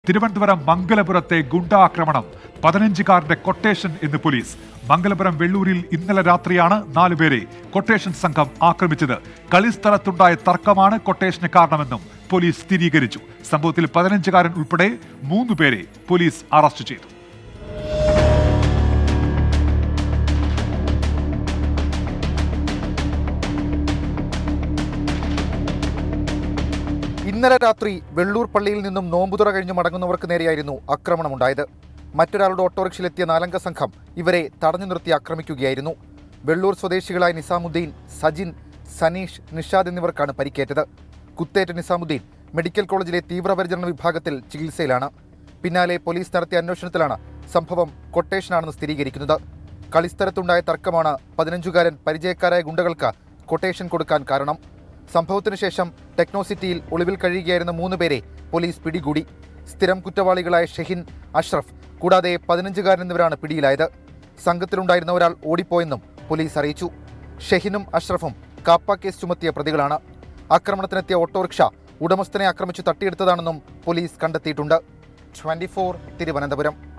തിരുവനന്തപുരം മംഗലപുരത്തെ ഗുണ്ടാക്രമണം പതിനഞ്ചുകാരന്റെ കൊട്ടേഷൻ എന്ന് പോലീസ് മംഗലപുരം വെള്ളൂരിൽ ഇന്നലെ രാത്രിയാണ് നാലുപേരെ കൊട്ടേഷൻ സംഘം ആക്രമിച്ചത് കളിസ്ഥലത്തുണ്ടായ തർക്കമാണ് കൊട്ടേഷന് കാരണമെന്നും പോലീസ് സ്ഥിരീകരിച്ചു സംഭവത്തിൽ പതിനഞ്ചുകാരൻ ഉൾപ്പെടെ മൂന്നുപേരെ പോലീസ് അറസ്റ്റ് ചെയ്തു ഇന്നലെ രാത്രി വെള്ളൂർ പള്ളിയിൽ നിന്നും നോമ്പുതുറ കഴിഞ്ഞ് മടങ്ങുന്നവർക്ക് നേരെയായിരുന്നു ആക്രമണമുണ്ടായത് മറ്റൊരാളുടെ ഓട്ടോറിക്ഷയിലെത്തിയ നാലംഗ സംഘം ഇവരെ തടഞ്ഞു നിർത്തി ആക്രമിക്കുകയായിരുന്നു വെള്ളൂർ സ്വദേശികളായ നിസാമുദ്ദീൻ സജിൻ സനീഷ് നിഷാദ് എന്നിവർക്കാണ് പരിക്കേറ്റത് കുത്തേറ്റ നിസാമുദ്ദീൻ മെഡിക്കൽ കോളേജിലെ തീവ്രപരിചരണ വിഭാഗത്തിൽ ചികിത്സയിലാണ് പിന്നാലെ പോലീസ് നടത്തിയ അന്വേഷണത്തിലാണ് സംഭവം കൊട്ടേഷനാണെന്ന് സ്ഥിരീകരിക്കുന്നത് കളിസ്ഥലത്തുണ്ടായ തർക്കമാണ് പതിനഞ്ചുകാരൻ പരിചയക്കാരായ ഗുണ്ടകൾക്ക് കൊട്ടേഷൻ കൊടുക്കാൻ കാരണം സംഭവത്തിനു ശേഷം ടെക്നോസിറ്റിയിൽ ഒളിവിൽ കഴിയുകയായിരുന്ന മൂന്ന് പേരെ പോലീസ് പിടികൂടി സ്ഥിരം കുറ്റവാളികളായ ഷെഹിൻ അഷ്റഫ് കൂടാതെ പതിനഞ്ചുകാരൻ എന്നിവരാണ് പിടിയിലായത് സംഘത്തിലുണ്ടായിരുന്ന ഒരാൾ ഓടിപ്പോയെന്നും പോലീസ് അറിയിച്ചു ഷെഹിനും അഷ്റഫും കാപ്പ കേസ് ചുമത്തിയ പ്രതികളാണ് ആക്രമണത്തിനെത്തിയ ഓട്ടോറിക്ഷ ഉടമസ്ഥനെ ആക്രമിച്ചു തട്ടിയെടുത്തതാണെന്നും പോലീസ് കണ്ടെത്തിയിട്ടുണ്ട് ട്വന്റി തിരുവനന്തപുരം